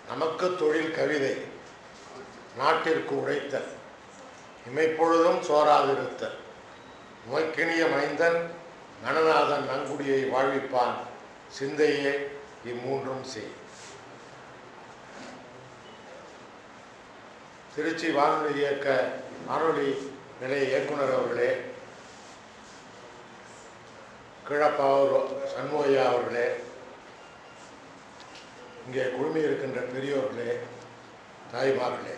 நமக்கு தொழில் கவிதை நாட்டிற்கு உழைத்தல் இமைப்பொழுதும் சோராதிருத்தல் நோய்க்கினிய மைந்தன் கணநாதன் நங்குடியை வாழ்விப்பான் சிந்தையே இம்மூன்றும் செய் திருச்சி வானொலி இயக்க வானொலி நிலைய இயக்குனர் அவர்களே கிழப்பாவூர் சண்முகையா அவர்களே இங்கே குழுமி இருக்கின்ற பெரியோர்களே தாய்மார்களே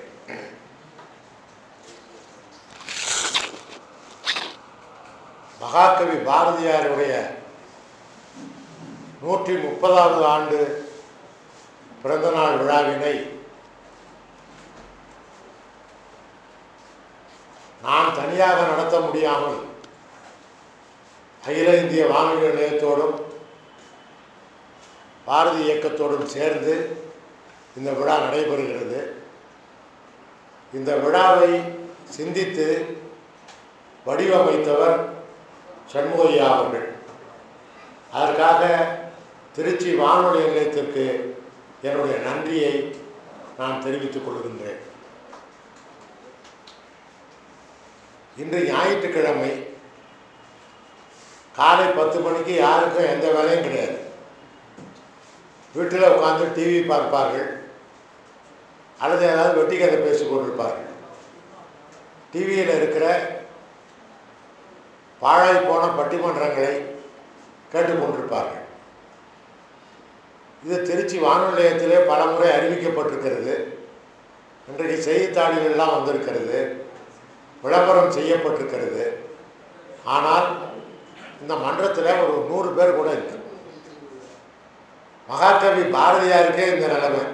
மகாகவி பாரதியாருடைய நூற்றி முப்பதாவது ஆண்டு பிறந்தநாள் விழாவினை நான் தனியாக நடத்த முடியாமல் அகில இந்திய வானொலி நிலையத்தோடும் பாரதி இயக்கத்தோடும் சேர்ந்து இந்த விழா நடைபெறுகிறது இந்த விழாவை சிந்தித்து வடிவமைத்தவர் சண்முகையா அவர்கள் அதற்காக திருச்சி வானொலி நிலையத்திற்கு என்னுடைய நன்றியை நான் தெரிவித்துக் கொள்கின்றேன் இன்று ஞாயிற்றுக்கிழமை காலை பத்து மணிக்கு யாருக்கும் எந்த வேலையும் கிடையாது வீட்டில் உட்காந்து டிவி பார்ப்பார்கள் அல்லது ஏதாவது வெட்டி கதை பேசிக் கொண்டிருப்பார்கள் டிவியில் இருக்கிற பாழாய் போன பட்டிமன்றங்களை கேட்டுக்கொண்டிருப்பார்கள் இது திருச்சி வானொலி நிலையத்திலே பல முறை அறிவிக்கப்பட்டிருக்கிறது இன்றைக்கு செய்தித்தாள்களெல்லாம் வந்திருக்கிறது விளம்பரம் செய்யப்பட்டிருக்கிறது ஆனால் இந்த மன்றத்தில் ஒரு நூறு பேர் கூட இருக்கு மகாகவி பாரதியாருக்கே இந்த நிலைமை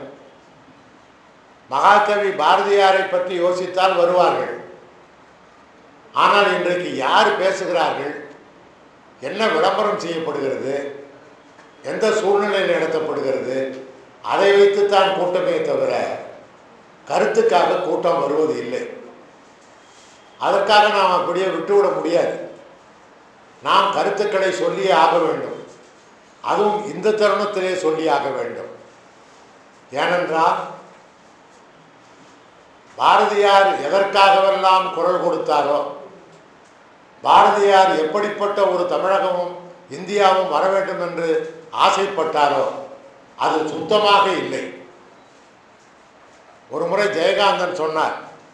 மகாகவி பாரதியாரை பற்றி யோசித்தால் வருவார்கள் ஆனால் இன்றைக்கு யார் பேசுகிறார்கள் என்ன விளம்பரம் செய்யப்படுகிறது எந்த சூழ்நிலையில் நடத்தப்படுகிறது அதை வைத்துத்தான் கூட்டமே தவிர கருத்துக்காக கூட்டம் வருவது இல்லை அதற்காக நாம் அப்படியே விட்டுவிட முடியாது நாம் கருத்துக்களை சொல்லியே ஆக வேண்டும் அதுவும் இந்த தருணத்திலே சொல்லி ஆக வேண்டும் ஏனென்றால் பாரதியார் எதற்காகவெல்லாம் குரல் கொடுத்தாரோ பாரதியார் எப்படிப்பட்ட ஒரு தமிழகமும் இந்தியாவும் வர வேண்டும் என்று ஆசைப்பட்டாரோ அது சுத்தமாக இல்லை ஒரு முறை ஜெயகாந்தன் சொன்னார்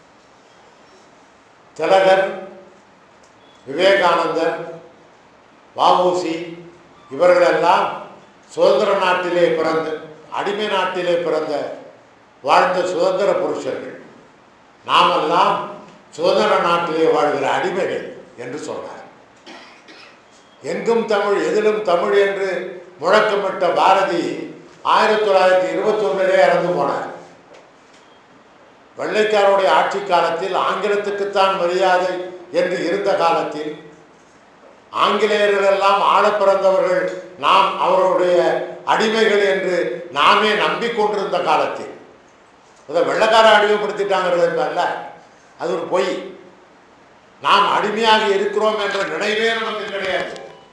திலகர் விவேகானந்தர் வஉசி இவர்களெல்லாம் சுதந்திர நாட்டிலே பிறந்த அடிமை நாட்டிலே பிறந்த வாழ்ந்த சுதந்திர புருஷர்கள் நாமெல்லாம் சுதந்திர நாட்டிலே வாழ்கிற அடிமைகள் என்று சொன்னார் எங்கும் தமிழ் எதிலும் தமிழ் என்று முழக்கமிட்ட பாரதி ஆயிரத்தி தொள்ளாயிரத்தி இருபத்தி ஒன்றிலே இறந்து போனார் வெள்ளைக்காரருடைய ஆட்சி காலத்தில் ஆங்கிலத்துக்குத்தான் மரியாதை என்று இருந்த காலத்தில் ஆங்கிலேயர்கள் எல்லாம் ஆள பிறந்தவர்கள் நாம் அவர்களுடைய அடிமைகள் என்று நாமே நம்பிக்கொண்டிருந்த காலத்தில் இதை வெள்ளக்கார அடிமைப்படுத்திட்டாங்கிறது அல்ல அது ஒரு பொய் நாம் அடிமையாக இருக்கிறோம் என்ற நினைவே நமக்கு கிடையாது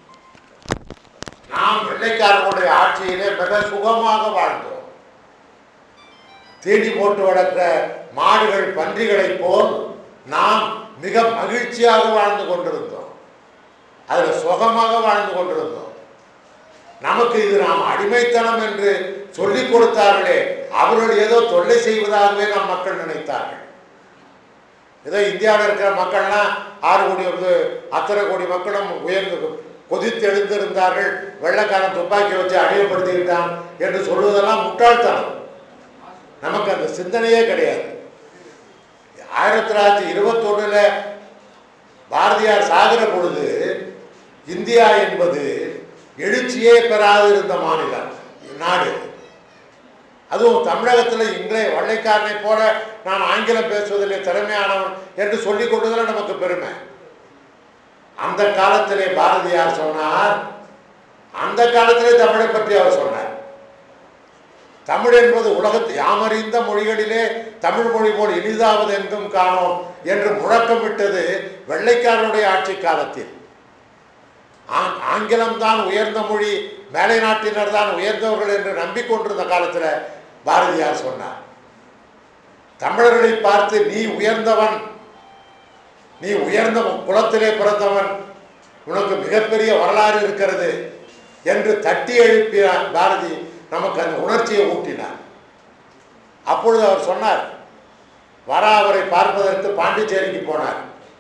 நாம் வெள்ளைக்காரர்களுடைய ஆட்சியிலே மிக சுகமாக வாழ்ந்தோம் தீண்டி போட்டு வளர்க்கிற மாடுகள் பன்றிகளைப் போல் நாம் மிக மகிழ்ச்சியாக வாழ்ந்து கொண்டிருந்தோம் அதில் சுகமாக வாழ்ந்து கொண்டிருந்தோம் நமக்கு இது நாம் அடிமைத்தனம் என்று சொல்லிக் கொடுத்தார்களே அவர்கள் ஏதோ தொல்லை செய்வதாகவே நம் மக்கள் நினைத்தார்கள் ஏதோ இந்தியாவில் இருக்கிற மக்கள்லாம் ஆறு கோடி வந்து அத்தனை கோடி மக்களும் உயர்ந்து கொதித்து எழுந்திருந்தார்கள் வெள்ளக்காரன் துப்பாக்கி வச்சு அடிமைப்படுத்திக்கிட்டான் என்று சொல்வதெல்லாம் முட்டாள்தனம் நமக்கு அந்த சிந்தனையே கிடையாது ஆயிரத்தி தொள்ளாயிரத்தி இருபத்தொன்னுல பாரதியார் சாகிற பொழுது இந்தியா என்பது எழுச்சியே பெறாது இருந்த மாநிலம் நாடு அதுவும் தமிழகத்தில் இன்றைய வள்ளைக்காரனை போல நான் ஆங்கிலம் பேசுவதிலே திறமையானவன் என்று சொல்லிக் கொண்டதில் நமக்கு பெருமை அந்த காலத்திலே பாரதியார் சொன்னார் அந்த காலத்திலே தமிழை பற்றி அவர் சொன்னார் தமிழ் என்பது உலகத்து யாமறிந்த மொழிகளிலே தமிழ் மொழி போல் இனிதாவது என்றும் காணோம் என்று முழக்கமிட்டது வெள்ளைக்காரனுடைய ஆட்சி காலத்தில் ஆங் ஆங்கிலம் தான் உயர்ந்த மொழி மேலை நாட்டினர் தான் உயர்ந்தவர்கள் என்று நம்பிக்கொண்டிருந்த காலத்தில் பாரதியார் சொன்னார் தமிழர்களை பார்த்து நீ உயர்ந்தவன் நீ உயர்ந்த குலத்திலே பிறந்தவன் உனக்கு மிகப்பெரிய வரலாறு இருக்கிறது என்று தட்டி எழுப்பிய பாரதி நமக்கு அந்த உணர்ச்சியை ஊட்டினார் அப்பொழுது அவர் சொன்னார் வர அவரை பார்ப்பதற்கு பாண்டிச்சேரிக்கு போனார்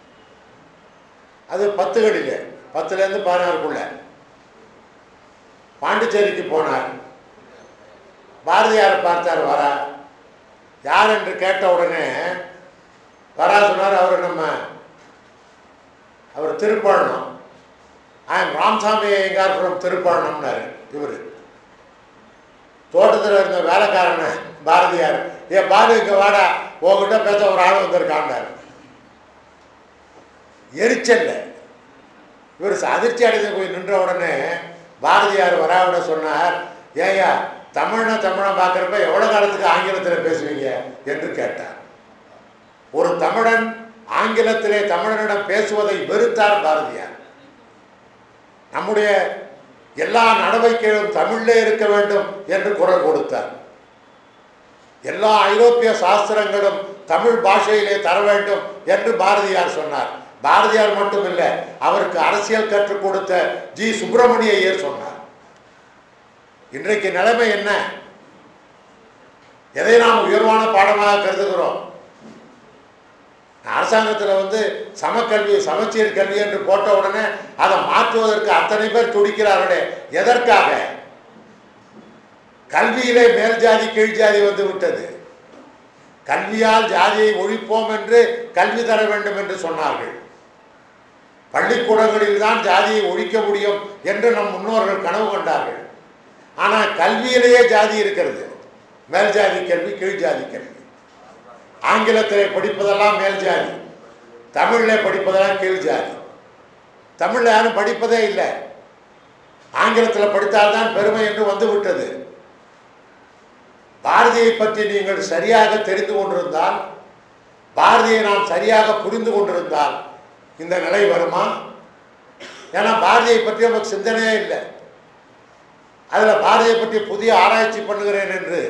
அது பத்து கடில பத்துலேருந்து பதினாறுக்குள்ள பாண்டிச்சேரிக்கு போனார் பாரதியாரை பார்த்தார் வரா யார் என்று கேட்ட உடனே வரா சொன்னார் அவர் நம்ம அவர் Thirupazhanam I M Ramasamy Iyengar from திருப்பழனம்னாரு இவர் தோட்டத்தில் இருந்த வேலைக்காரனை பாரதியார் ஏ பாரு இங்க வாடா உங்ககிட்ட பேச ஒரு ஆள் வந்திருக்காண்டார் எரிச்சல்ல இவர் அதிர்ச்சி அடைந்து போய் நின்ற உடனே பாரதியார் வராவிட சொன்னார் ஏயா தமிழ்ன தமிழை பார்க்குறப்ப எவ்வளோ காலத்துக்கு ஆங்கிலத்தில் பேசுவீங்க என்று கேட்டார் ஒரு தமிழன் ஆங்கிலத்திலே தமிழனிடம் பேசுவதை வெறுத்தார் பாரதியார் நம்முடைய எல்லா நடவடிக்கைகளும் தமிழிலே இருக்க வேண்டும் என்று குரல் கொடுத்தார் எல்லா ஐரோப்பிய சாஸ்திரங்களும் தமிழ் பாஷையிலே தர வேண்டும் என்று பாரதியார் சொன்னார் பாரதியார் மட்டுமில்லை அவருக்கு அரசியல் கற்றுக் கொடுத்த ஜி சுப்பிரமணிய ஐயர் சொன்னார் இன்றைக்கு நிலைமை என்ன எதை நாம் உயர்வான பாடமாக கருதுகிறோம் அரசாங்கத்தில் வந்து சமக்கல்வி சமச்சீர் கல்வி என்று போட்ட உடனே அதை மாற்றுவதற்கு அத்தனை பேர் துடிக்கிறார்களே எதற்காக கல்வியிலே மேல் ஜாதி கீழ் ஜாதி வந்து விட்டது கல்வியால் ஜாதியை ஒழிப்போம் என்று கல்வி தர வேண்டும் என்று சொன்னார்கள் பள்ளிக்கூடங்களில் தான் ஜாதியை ஒழிக்க முடியும் என்று நம் முன்னோர்கள் கனவு கொண்டார்கள் ஆனால் கல்வியிலேயே ஜாதி இருக்கிறது மேல் ஜாதி கல்வி கீழ் ஜாதி கல்வி ஆங்கிலத்திலே படிப்பதெல்லாம் மேல் ஜாதி தமிழில் படிப்பதெல்லாம் கீழ் ஜாதி தமிழில் யாரும் படிப்பதே இல்லை ஆங்கிலத்தில் படித்தால்தான் பெருமை என்று வந்து விட்டது பாரதியை பற்றி நீங்கள் சரியாக தெரிந்து கொண்டிருந்தால் பாரதியை நாம் சரியாக புரிந்து கொண்டிருந்தால் இந்த நிலை வருமா ஏன்னா பாரதியை பற்றி நமக்கு சிந்தனையே இல்லை அதில் பாரதியை பற்றி புதிய ஆராய்ச்சி பண்ணுகிறேன் என்று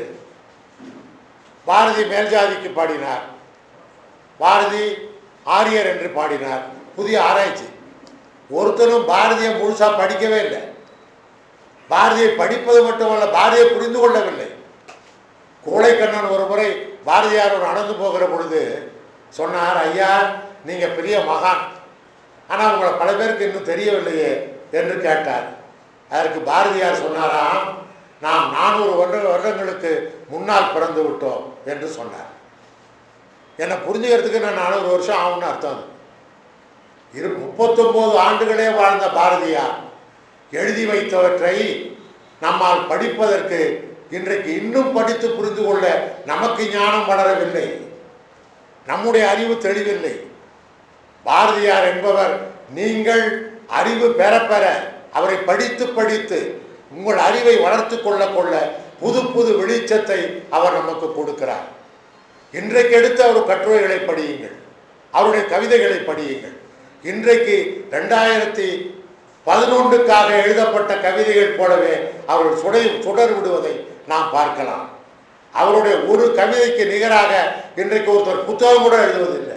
பாரதி மேல்ஜாதிக்கு பாடினார் பாரதி ஆரியர் என்று பாடினார் புதிய ஆராய்ச்சி ஒருத்தரும் பாரதியை முழுசாக படிக்கவே இல்லை பாரதியை படிப்பது மட்டுமல்ல பாரதியை புரிந்து கொள்ளவில்லை கோழைக்கண்ணன் ஒரு முறை பாரதியார் ஒரு நடந்து போகிற பொழுது சொன்னார் ஐயா நீங்கள் பெரிய மகான் ஆனால் உங்களை பல பேருக்கு இன்னும் தெரியவில்லையே என்று கேட்டார் அதற்கு பாரதியார் சொன்னாராம் நாம் நானூறு வருட வருடங்களுக்கு முன்னால் பிறந்து விட்டோம் என்று சொன்னார் என்னை புரிஞ்சுக்கிறதுக்கு நான் நானூறு வருஷம் ஆகும்னு அர்த்தம் அது இரு முப்பத்தொம்போது ஆண்டுகளே வாழ்ந்த பாரதியார் எழுதி வைத்தவற்றை நம்மால் படிப்பதற்கு இன்றைக்கு இன்னும் படித்து புரிந்து கொள்ள நமக்கு ஞானம் வளரவில்லை நம்முடைய அறிவு தெளிவில்லை பாரதியார் என்பவர் நீங்கள் அறிவு பெற பெற அவரை படித்து படித்து உங்கள் அறிவை வளர்த்து கொள்ள கொள்ள புது புது வெளிச்சத்தை அவர் நமக்கு கொடுக்கிறார் இன்றைக்கு எடுத்த அவர் கட்டுரைகளை படியுங்கள் அவருடைய கவிதைகளை படியுங்கள் இன்றைக்கு ரெண்டாயிரத்தி பதினொன்றுக்காக எழுதப்பட்ட கவிதைகள் போலவே அவர்கள் சுடை சுடர் விடுவதை நாம் பார்க்கலாம் அவருடைய ஒரு கவிதைக்கு நிகராக இன்றைக்கு ஒருத்தர் புத்தகம் கூட எழுதுவதில்லை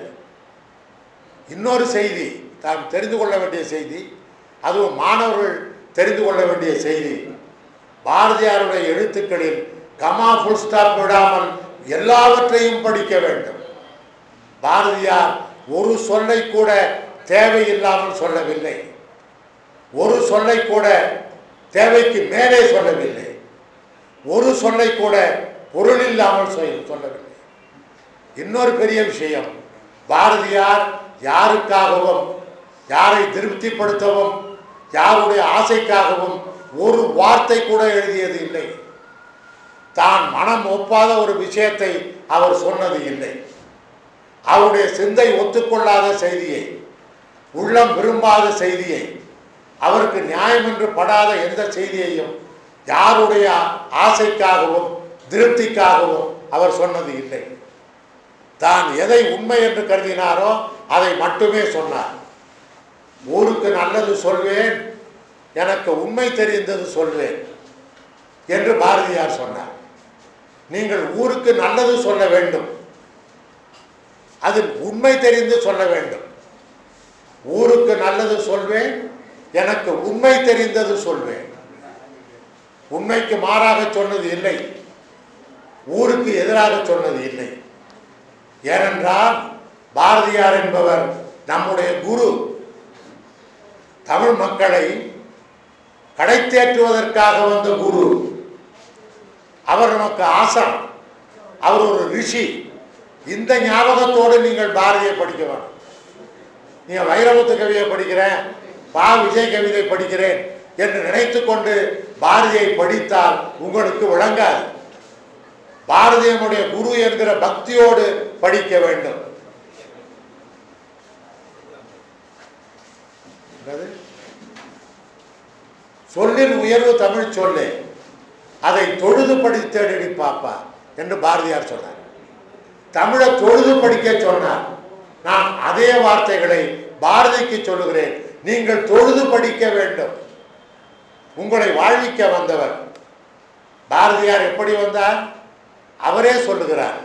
இன்னொரு செய்தி தாம் தெரிந்து கொள்ள வேண்டிய செய்தி அதுவும் மாணவர்கள் தெரிந்து கொள்ள வேண்டிய செய்தி பாரதியாருடைய எழுத்துக்களில் கமா ஃபுல் ஸ்டாப் விடாமல் எல்லாவற்றையும் படிக்க வேண்டும் பாரதியார் ஒரு சொல்லை கூட தேவையில்லாமல் சொல்லவில்லை ஒரு சொல்லை கூட தேவைக்கு மேலே சொல்லவில்லை ஒரு சொல்லை கூட பொருள் இல்லாமல் சொல்- சொல்லவில்லை இன்னொரு பெரிய விஷயம் பாரதியார் யாருக்காகவும் யாரை திருப்திப்படுத்தவும் யாருடைய ஆசைக்காகவும் ஒரு வார்த்தை கூட எழுதியது இல்லை தான் மனம் ஒப்பாத ஒரு விஷயத்தை அவர் சொன்னது இல்லை அவருடைய சிந்தை ஒத்துக்கொள்ளாத செய்தியை உள்ளம் விரும்பாத செய்தியை அவருக்கு நியாயம் என்று படாத எந்த செய்தியையும் யாருடைய ஆசைக்காகவும் திருப்திக்காகவும் அவர் சொன்னது இல்லை தான் எதை உண்மை என்று கருதினாரோ அதை மட்டுமே சொன்னார் ஊருக்கு நல்லது சொல்வேன் எனக்கு உண்மை தெரிந்தது சொல்வேன் என்று பாரதியார் சொன்னார் நீங்கள் ஊருக்கு நல்லது சொல்ல வேண்டும் அது உண்மை தெரிந்து சொல்ல வேண்டும் ஊருக்கு நல்லது சொல்வேன் எனக்கு உண்மை தெரிந்தது சொல்வேன் உண்மைக்கு மாறாக சொன்னது இல்லை ஊருக்கு எதிராக சொன்னது இல்லை ஏனென்றால் பாரதியார் என்பவர் நம்முடைய குரு தமிழ் மக்களை கடைத்தேற்றுவதற்காக வந்த குரு அவர் நமக்கு ஆசான் அவர் ஒரு ரிஷி இந்த ஞாபகத்தோடு நீங்கள் பாரதியை படிக்க வேணும் நீங்கள் வைரமுத்து கவியை படிக்கிறேன் பா விஜய் கவிதை படிக்கிறேன் என்று நினைத்து கொண்டு பாரதியை படித்தால் உங்களுக்கு விளங்காது பாரதியனுடைய குரு என்கிற பக்தியோடு படிக்க வேண்டும் என்னது? சொல்லில் உயர்வு தமிழ் சொல்லு அதை தொழுது படித்தேடி பாப்பா என்று பாரதியார் சொன்னார் தமிழை தொழுது படிக்க சொன்னார் நான் அதே வார்த்தைகளை பாரதிக்கு சொல்லுகிறேன் நீங்கள் தொழுது படிக்க வேண்டும் உங்களை வாழ்விக்க வந்தவர் பாரதியார் எப்படி வந்தார் அவரே சொல்லுகிறார்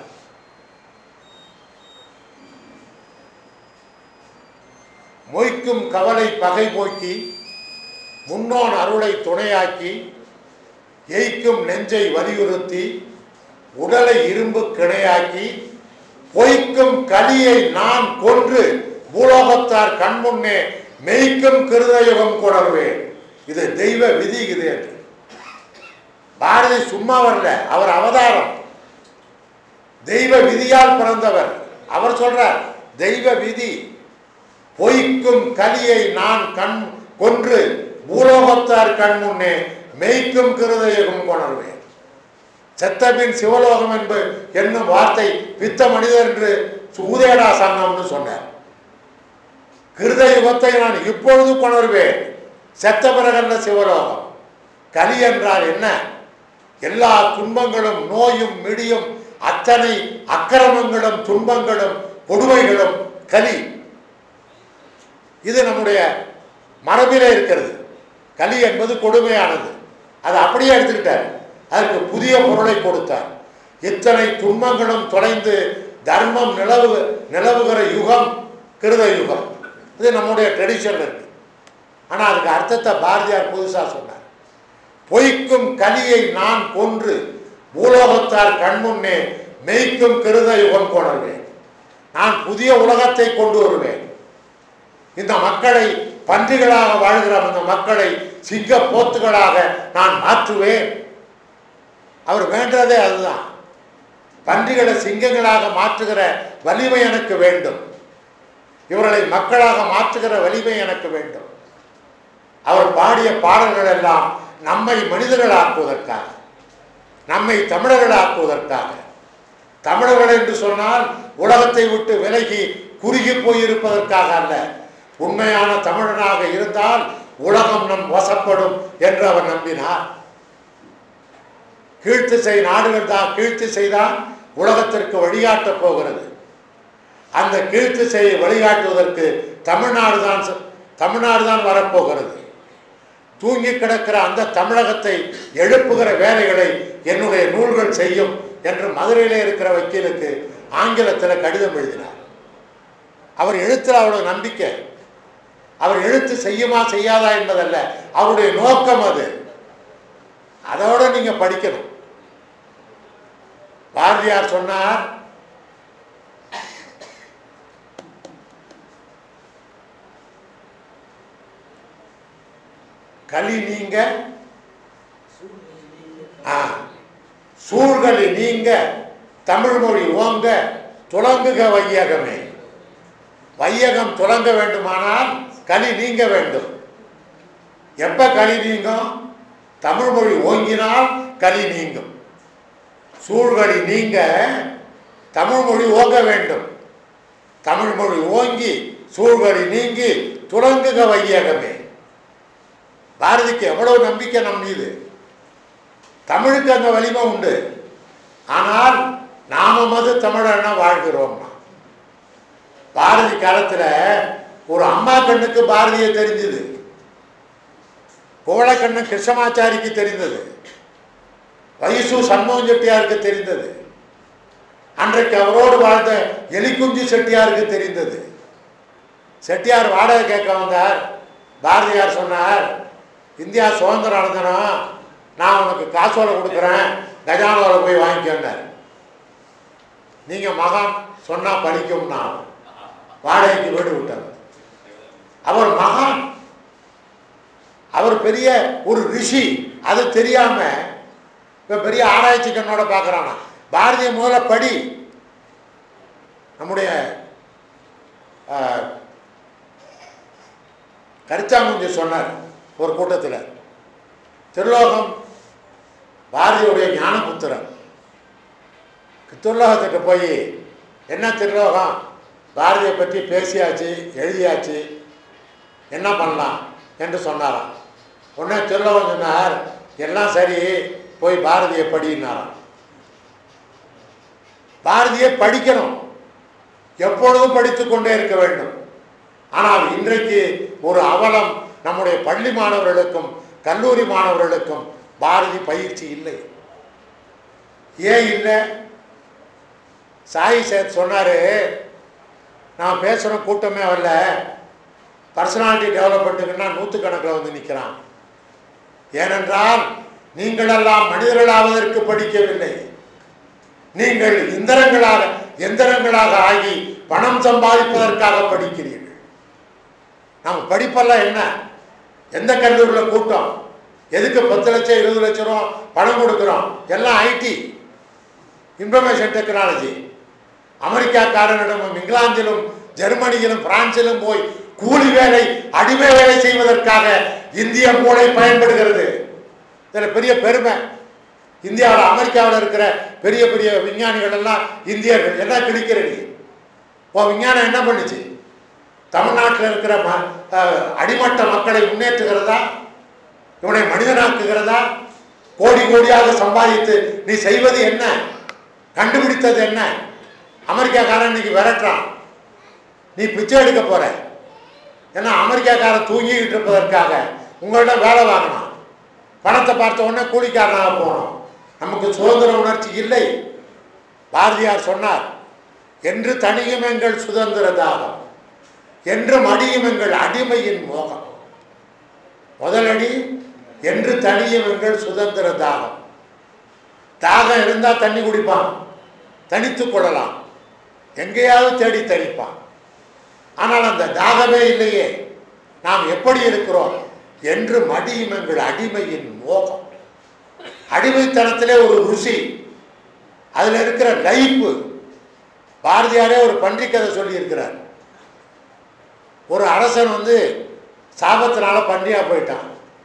மொய்க்கும் கவலை பகை போக்கி முன்னோன் அருளை துணையாக்கி எய்க்கும் நெஞ்சை வலியுறுத்தி உடலை இரும்பு கிணையாக்கி பொய்க்கும் கலியை நான் கொன்று பூலோகத்தார் கண்முன்னே மெய்க்கும் கிருதயுகம் கொணர்வேன் இது தெய்வ விதி இது என்று பாரதி சும்மா வரல அவர் அவதாரம் தெய்வ விதியால் பிறந்தவர் அவர் சொல்றார் தெய்வ விதி பொய்க்கும் கலியை நான் கண் கொன்று பூலோகத்தார் கண் முன்னே மெய்க்கும் கிருதயுகம் கொணர்வேன் செத்தபின் சிவலோகம் என்பது என்னும் வார்த்தை பித்த மனிதர் என்று சூதேடா சங்கம்னு சொன்னார் கிருத யுகத்தை நான் இப்பொழுது கொணர்வேன் செத்த பிறகல்ல சிவலோகம் கலி என்றால் என்ன எல்லா துன்பங்களும் நோயும் மிடியும் அத்தனை அக்கிரமங்களும் துன்பங்களும் கொடுமைகளும் கலி இது நம்முடைய மரபிலே இருக்கிறது கலி என்பது கொடுமையானது அதை அப்படியே எடுத்துக்கிட்டார் அதற்கு புதிய பொருளை கொடுத்தார் இத்தனை துன்பங்களும் தொலைந்து தர்மம் நிலவு நிலவுகிற யுகம் கிருத யுகம் இது நம்முடைய ட்ரெடிஷன் இருக்கு ஆனால் அதுக்கு அர்த்தத்தை பாரதியார் புதுசாக சொன்னார் பொய்க்கும் கலியை நான் கொன்று பூலோகத்தார் கண்முன்னே மெய்க்கும் கிருத யுகம் கொணர்வேன் நான் புதிய உலகத்தை கொண்டு வருவேன் இந்த மக்களை பன்றிகளாக வாழ்கிற அந்த மக்களை சிங்க போத்துகளாக நான் மாற்றுவேன் அவர் வேண்டதே அதுதான் பன்றிகளை சிங்கங்களாக மாற்றுகிற வலிமை எனக்கு வேண்டும் இவர்களை மக்களாக மாற்றுகிற வலிமை எனக்கு வேண்டும் அவர் பாடிய பாடல்கள் எல்லாம் நம்மை மனிதர்களாக்குவதற்காக நம்மை தமிழர்களாக்குவதற்காக தமிழர்கள் என்று சொன்னால் உலகத்தை விட்டு விலகி குறுகி போயிருப்பதற்காக அல்ல உண்மையான தமிழனாக இருந்தால் உலகம் நம் வசப்படும் என்று அவர் நம்பினார் கீழ்த்திசை நாடுகள் தான் கீழ்த்திசை தான் உலகத்திற்கு வழிகாட்டப் போகிறது அந்த கீழ்த்திசையை வழிகாட்டுவதற்கு தமிழ்நாடு தான் ச- தமிழ்நாடு தான் வரப்போகிறது தூங்கி கிடக்கிற அந்த தமிழகத்தை எழுப்புகிற வேலைகளை என்னுடைய நூல்கள் செய்யும் என்று மதுரையிலே இருக்கிற வக்கீலுக்கு ஆங்கிலத்தில் கடிதம் எழுதினார் அவர் எழுத்தில் அவ்வளவு நம்பிக்கை அவர் எழுத்து செய்யுமா செய்யாதா என்பதல்ல அவருடைய நோக்கம் அது அதோட நீங்க படிக்கணும் பாரதியார் சொன்னார் களி நீங்க ஆ, சூழ்களி நீங்க தமிழ் மொழி ஓங்க துலங்குக வையகமே வையகம் துலங்க வேண்டுமானால் களி நீங்க வேண்டும் எப்ப களி நீங்கும் தமிழ் மொழி ஓங்கினால் களி நீங்கும் சூழ்களி நீங்க தமிழ் மொழி ஓங்க வேண்டும் தமிழ் மொழி ஓங்கி சூழ்களி நீங்கி துலங்குக வையகமே பாரதிக்கு எவ்வளவு நம்பிக்கை நம் மீது தமிழுக்கு அந்த வலிமை உண்டு ஆனால் நாம மது தமிழனா வாழ்கிறோம்னா பாரதி காலத்துல ஒரு அம்மா கண்ணுக்கு பாரதியை தெரிஞ்சது கோவளக்கண்ணன் கிருஷ்ணமாச்சாரிக்கு தெரிந்தது வயசு சண்முகம் செட்டியாருக்கு தெரிந்தது அன்றைக்கு அவரோடு வாழ்ந்த எலிக்குஞ்சி செட்டியாருக்கு தெரிந்தது செட்டியார் வாடகை கேட்க வந்தார் பாரதியார் சொன்னார் இந்தியா சுதந்திரம் அடைஞ்சனும் நான் உனக்கு காசோலை கொடுக்குறேன் கஜானாவில் போய் வாங்கிக்கோன்னார் நீங்கள் மகான் சொன்னால் படிக்கும்னா வாடகைக்கு வீடு விட்டார் அவர் மகான் அவர் பெரிய ஒரு ரிஷி அது தெரியாம இப்ப பெரிய ஆராய்ச்சி கண்ணோட பார்க்கறானா பாரதிய முதல்ல படி நம்முடைய ஆஹ், கரிச்சாங்குஞ்சி சொன்னார் ஒரு கூட்டத்தில் திருலோகம் பாரதியுடைய ஞானபுத்திரன் திருலோகத்துக்கு போய் என்ன திருலோகம் பாரதியை பற்றி பேசியாச்சு எழுதியாச்சு என்ன பண்ணலாம் என்று சொன்னாராம் உடனே திருலோகம் சொன்னார் எல்லாம் சரி போய் பாரதியை படினாராம் பாரதியை படிக்கணும் எப்பொழுதும் படித்துக் கொண்டே இருக்க வேண்டும் ஆனால் இன்றைக்கு ஒரு அவலம் நம்முடைய பள்ளி மாணவர்களுக்கும் கல்லூரி மாணவர்களுக்கும் பாரதி பயிற்சி இல்லை ஏன் இல்லை சாய் சேத் சொன்னாரு நான் பேசுகிற கூட்டமே வரல பர்சனாலிட்டி டெவலப்மெண்ட்டுக்குன்னா நூற்றுக்கணக்கில் வந்து நிற்கிறான் ஏனென்றால் நீங்களெல்லாம் மனிதர்களாவதற்கு படிக்கவில்லை நீங்கள் இந்திரங்களாக எந்திரங்களாக ஆகி பணம் சம்பாதிப்பதற்காக படிக்கிறீர்கள் நம்ம படிப்பெல்லாம் என்ன எந்த கல்லூரியில் கூட்டம் எதுக்கு பத்து லட்சம் இருபது லட்சம் ரூபா பணம் கொடுக்குறோம் எல்லாம் ஐடி இன்ஃபர்மேஷன் டெக்னாலஜி அமெரிக்காக்காரனிடமும் இங்கிலாந்திலும் ஜெர்மனியிலும் பிரான்சிலும் போய் கூலி வேலை அடிமை வேலை செய்வதற்காக இந்திய மூளை பயன்படுகிறது இதில் பெரிய பெருமை இந்தியாவில் அமெரிக்காவில் இருக்கிற பெரிய பெரிய விஞ்ஞானிகள் எல்லாம் இந்தியர்கள் என்ன கிழிக்கிறது ஓ விஞ்ஞானம் என்ன பண்ணுச்சு தமிழ்நாட்டில் இருக்கிற ம அஹ், அடிமட்ட மக்களை முன்னேற்றுகிறதா இவனை மனிதனாக்குகிறதா கோடி கோடியாக சம்பாதித்து நீ செய்வது என்ன கண்டுபிடித்தது என்ன அமெரிக்காக்காரன் இன்னைக்கு விரட்டுறான் நீ பிச்சை எடுக்க போற ஏன்னா அமெரிக்காக்காரன் தூங்கிக்கிட்டு இருப்பதற்காக உங்கள்ட்ட வேலை வாங்கணும் பணத்தை பார்த்த உடனே கூலிக்காரனாக போகணும் நமக்கு சுதந்திர உணர்ச்சி இல்லை பாரதியார் சொன்னார் என்று தனியும் எங்கள் சுதந்திர தாகம் என்று மடியும் எங்கள் அடிமையின் மோகம் முதலடி என்று தனியும் எங்கள் சுதந்திர தாகம் தாகம் இருந்தா தண்ணி குடிப்பான் தனித்துக் கொள்ளலாம் எங்கேயாவது தேடி தரிப்பான் ஆனால் அந்த தாகமே இல்லையே நாம் எப்படி இருக்கிறோம் என்று மடியும் எங்கள் அடிமையின் மோகம் அடிமைத்தனத்திலே ஒரு ருசி அதில் இருக்கிற லைஃப் பாரதியாரே ஒரு பன்றிக்கதை சொல்லியிருக்கிறார் ஒரு அரசன் வந்து சாபத்தினால பன்றியா போயிட்டான்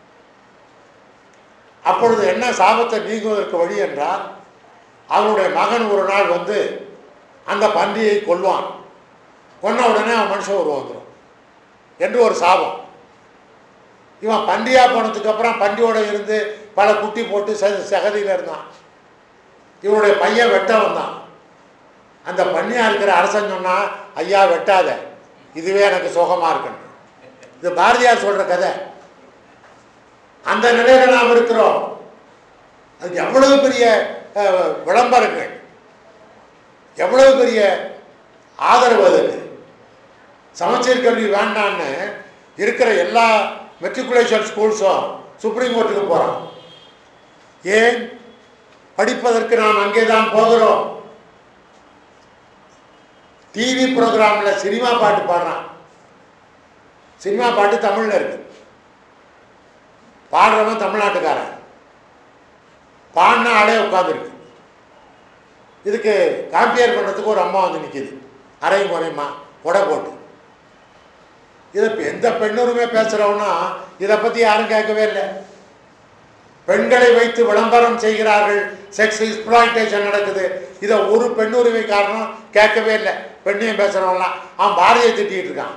அப்பொழுது என்ன சாபத்தை நீங்குவதற்கு வழி என்றால் அவனுடைய மகன் ஒரு நாள் வந்து அந்த பன்றியை கொல்வான் கொன்ன உடனே அவன் மனுஷன் உருவம் வந்துடும் என்று ஒரு சாபம் இவன் பன்றியா போனதுக்கு அப்புறம் பன்றியோட இருந்து பல குட்டி போட்டு ச- சகதியில இருந்தான் இவனுடைய பையன் வெட்ட வந்தான் அந்த பன்னியா இருக்கிற அரசன் சொன்னா ஐயா வெட்டாத இதுவே எனக்கு சுகமா இருக்கணும் இது பாரதியார் சொல்ற கதை அந்த நிலையில நாம் இருக்கிறோம் அது எவ்வளவு பெரிய அஹ், விளம்பரங்கள் எவ்வளவு பெரிய ஆதரவு அதுக்கு சமச்சீர் கல்வி வேண்டான்னு இருக்கிற எல்லா மெட்ரிகுலேஷன் ஸ்கூல்ஸும் சுப்ரீம் கோர்ட்டுக்கு போகிறோம் ஏன் படிப்பதற்கு நாம் அங்கே தான் போகிறோம் டிவி ப்ரோக்ராம்ல சினிமா பாட்டு பாடுறான் சினிமா பாட்டு தமிழ்ல இருக்கு பாடுறவன் தமிழ்நாட்டுக்காரன் பாடின ஆளே உட்காந்துருக்கு இதுக்கு காம்பியர் பண்ணுறதுக்கு ஒரு அம்மா வந்து நிற்கிது அரை முறைமா உடை போட்டு இதை இப்ப எந்த பெண்ணுரிமை பேசுகிறவனா இதை பற்றி யாரும் கேட்கவே இல்லை பெண்களை வைத்து விளம்பரம் செய்கிறார்கள் செக்ஸ் எக்ஸ்பிளாய்டேஷன் நடக்குது இதை ஒரு பெண்ணுரிமை காரணம் கேட்கவே இல்லை பெண்ணையும் பேசுகிறவங்களாம் அவன் பாரதியை திட்டிகிட்டு இருக்கான்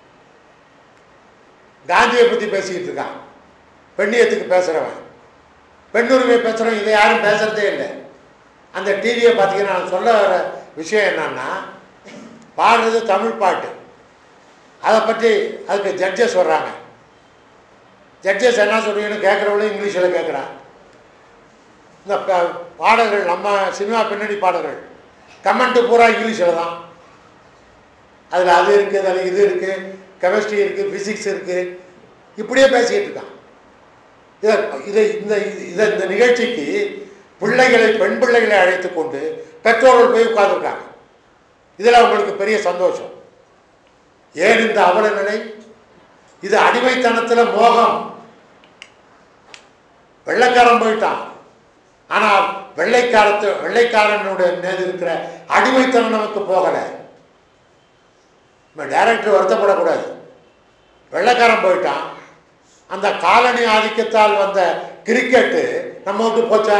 காந்தியை பற்றி பேசிக்கிட்டு இருக்கான் பெண்ணியத்துக்கு பேசுகிறவன் பெண்ணுரிமை பேசுகிறவன் இதை யாரும் பேசுகிறதே இல்லை அந்த டிவியை பார்த்தீங்கன்னா நான் சொல்ல வர விஷயம் என்னன்னா பாடுறது தமிழ் பாட்டு அதை பற்றி அதுக்கு ஜட்ஜஸ் வர்றாங்க ஜட்ஜஸ் என்ன சொல்றீங்கன்னு கேட்குறவளும் இங்கிலீஷில் கேட்குறான் இந்த ப- பாடல்கள் நம்ம சினிமா பின்னணி பாடல்கள் கமெண்ட்டு பூரா இங்கிலீஷில் தான் அதில் அது இருக்குது அதில் இது இருக்குது கெமிஸ்ட்ரி இருக்குது ஃபிசிக்ஸ் இருக்குது இப்படியே பேசிக்கிட்டு இருக்கான் இதை இதை இந்த இதை இந்த நிகழ்ச்சிக்கு பிள்ளைகளை பெண் பிள்ளைகளை அழைத்து கொண்டு பெற்றோர்கள் போய் உட்கார்ந்துருக்காங்க இதில் அவங்களுக்கு பெரிய சந்தோஷம் ஏன் இந்த அவல நிலை இது அடிமைத்தனத்தில் மோகம் வெள்ளைக்காரன் போயிட்டான் ஆனால் வெள்ளைக்காரத்து வெள்ளைக்காரனுடைய மீது இருக்கிற அடிமைத்தனம் நமக்கு போகலை நம்ம டைரக்டர் வருத்தப்படக்கூடாது வெள்ளைக்காரன் போயிட்டான் அந்த காலனி ஆதிக்கத்தால் வந்த கிரிக்கெட்டு நம்ம விட்டு போச்சா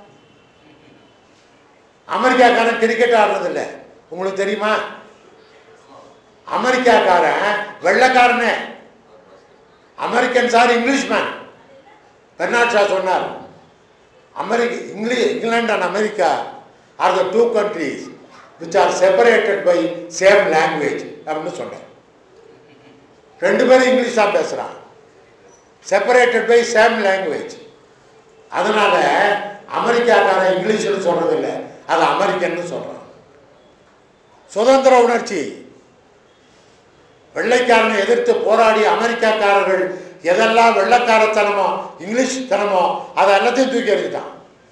அமெரிக்காக்காரன் கிரிக்கெட் ஆடுறதில்ல உங்களுக்கு தெரியுமா அமெரிக்காக்காரன் வெள்ளைக்காரனே American sir English man Bernard Shaw சொன்னார் அமெரிக்க English England and America are the two countries which are separated by same language அப்படின்னு சொன்னேன் ரெண்டு பேரும் இங்கிலீஷ் தான் பேசுகிறான் செப்பரேட்டட் பை சேம் லாங்குவேஜ் அதனால அமெரிக்காக்காரன் இங்கிலீஷ்னு சொல்றதில்ல அது அமெரிக்கன்னு சொல்றான் சுதந்திர உணர்ச்சி வெள்ளைக்காரனை எதிர்த்து போராடிய அமெரிக்காக்காரர்கள் எதெல்லாம் வெள்ளைக்காரத்தனமோ இங்கிலீஷ் தனமோ அதை எல்லாத்தையும் தூக்கி எறிஞ்சிட்டான்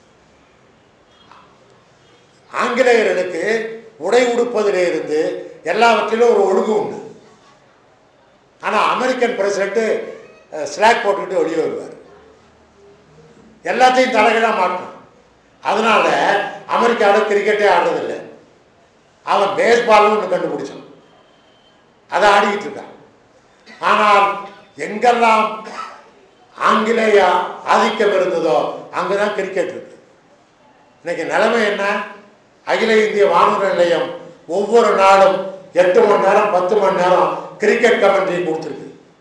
ஆங்கிலேயர்களுக்கு உடை உடுப்பதிலே இருந்து எல்லாவற்றிலும் ஒரு ஒழுங்கு உண்டு ஆனால் அமெரிக்கன் பிரசிடென்ட்டு ஸ்லாக் போட்டுக்கிட்டு வெளியே வருவார் எல்லாத்தையும் தலைகளாக மாட்டணும் அதனால அமெரிக்காவில் கிரிக்கெட்டே ஆடுறதில்லை அவன் பேஸ்பால்னு ஒன்று கண்டுபிடிச்சான் அதை ஆடிக்கிட்டு இருக்கான் ஆனால் எங்கெல்லாம் ஆங்கிலேய ஆதிக்கம் இருந்ததோ அங்கே தான் கிரிக்கெட் இருக்கு இன்னைக்கு நிலைமை என்ன அகில இந்திய வானொலி நிலையம் ஒவ்வொரு நாளும் எட்டு மணி நேரம் பத்து மணி நேரம் கிரிக்கெட் கமெண்ட்ரி கொடுத்துருக்கு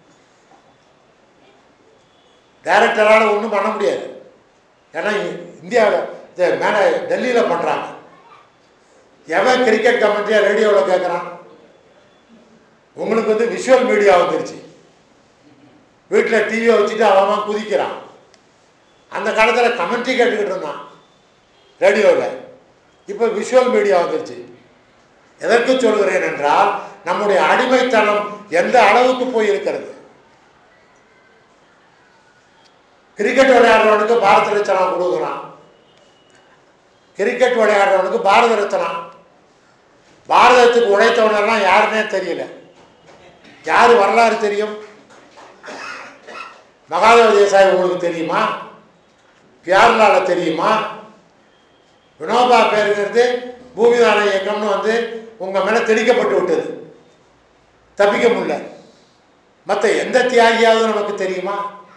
டைரக்டரால் ஒன்றும் பண்ண முடியாது ஏன்னா இந்தியாவில் மேலே டெல்லியில் பண்ணுறாங்க எவன் கிரிக்கெட் கமெண்ட்ரியாக ரேடியோவில் கேட்குறான் உங்களுக்கு வந்து விஷுவல் மீடியா வந்துருச்சு வீட்டில் டிவியை வச்சுட்டு அவன் குதிக்கிறான் அந்த காலத்தில் கமெண்ட்ரி கேட்டுக்கிட்டு இருந்தான் ரேடியோவில் இப்போ விஷுவல் மீடியா வந்துருச்சு எதற்கு சொல்கிறேன் என்றால் நம்முடைய அடிமைத்தனம் எந்த அளவுக்கு போய் இருக்கிறது கிரிக்கெட் விளையாடுறவனுக்கு பாரத ரத்னா கொடுக்குறான் கிரிக்கெட் விளையாடுறவனுக்கு பாரத ரத்னா பாரதத்துக்கு உழைத்தவனெல்லாம் யாருன்னே தெரியல யார் வரலாறு தெரியும் மகாதேவ தேசாய் உங்களுக்கு தெரியுமா பியார்லால தெரியுமா வினோபா பேருங்கிறது பூமிதான இயக்கம்னு வந்து உங்கள் மேலே திணிக்கப்பட்டு விட்டது தப்பிக்க முடியல மற்ற எந்த தியாகியாவது நமக்கு தெரியுமா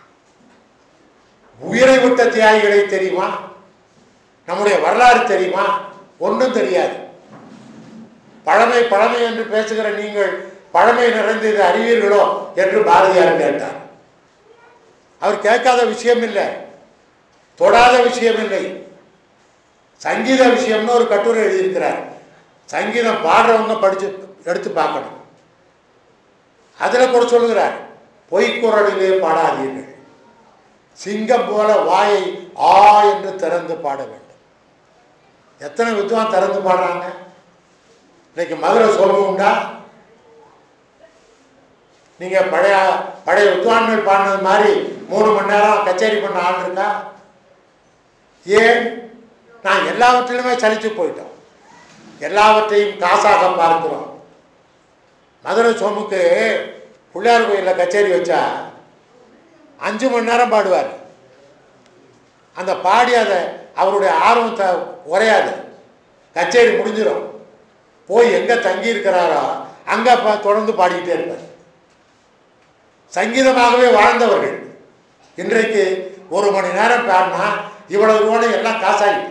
உயிரை விட்ட தியாகிகளை தெரியுமா நம்முடைய வரலாறு தெரியுமா ஒன்றும் தெரியாது பழமை பழமை என்று பேசுகிற நீங்கள் பழமை நிறைந்தது அறிவீர்களோ என்று பாரதியார் கேட்டார் அவர் கேட்காத விஷயம் இல்லை தொடாத விஷயம் இல்லை சங்கீத விஷயம்னு ஒரு கட்டுரை எழுதியிருக்கிறார் சங்கீதம் பாடுறவங்க படிச்சு எடுத்து பார்க்கணும் அதில் கூட சொல்லுகிறார் பொய்க்குரலிலே பாடாதீர்கள் சிங்கம் போல வாயை ஆ என்று திறந்து பாட வேண்டும் எத்தனை வித்வான் திறந்து பாடுறாங்க இன்னைக்கு மதுரை சொல்லுவோம் உண்டா நீங்க பழைய பழைய வித்வான்கள் பாடினது மாதிரி மூணு மணி நேரம் கச்சேரி பண்ண ஆள் இருக்கா ஏன் நான் எல்லாவற்றிலுமே சலிச்சு போயிட்டோம் எல்லாவற்றையும் காசாக பார்க்கிறோம் மதுரை சோமுக்கு பிள்ளையார் கோயிலில் கச்சேரி வச்சா அஞ்சு மணி நேரம் பாடுவார் அந்த பாடி அதை அவருடைய ஆர்வத்தை குறையாது கச்சேரி முடிஞ்சிடும் போய் எங்கே தங்கி இருக்கிறாரோ அங்கே ப- தொடர்ந்து பாடிக்கிட்டே இருப்பார் சங்கீதமாகவே வாழ்ந்தவர்கள் இன்றைக்கு ஒரு மணி நேரம் பாடினா இவ்வளவு ரூபாய் எல்லாம் காசாயிட்டு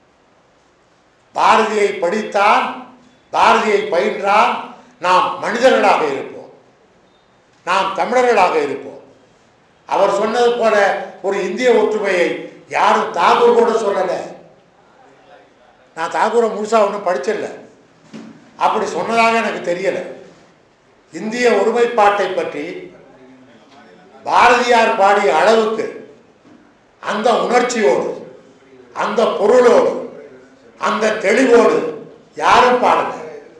பாரதியை படித்தால் பாரதியை பயின்றால் நாம் மனிதர்களாக இருப்போம் நாம் தமிழர்களாக இருப்போம் அவர் சொன்னது போல ஒரு இந்திய ஒற்றுமையை யாரும் தாகூர் கூட சொல்லலை நான் தாகூரை முழுசா ஒன்றும் படிச்சிடல அப்படி சொன்னதாக எனக்கு தெரியல இந்திய ஒருமைப்பாட்டை பற்றி பாரதியார் பாடிய அளவுக்கு அந்த உணர்ச்சியோடு அந்த பொருளோடு அந்த தெளிவோடு யாரும் பாடல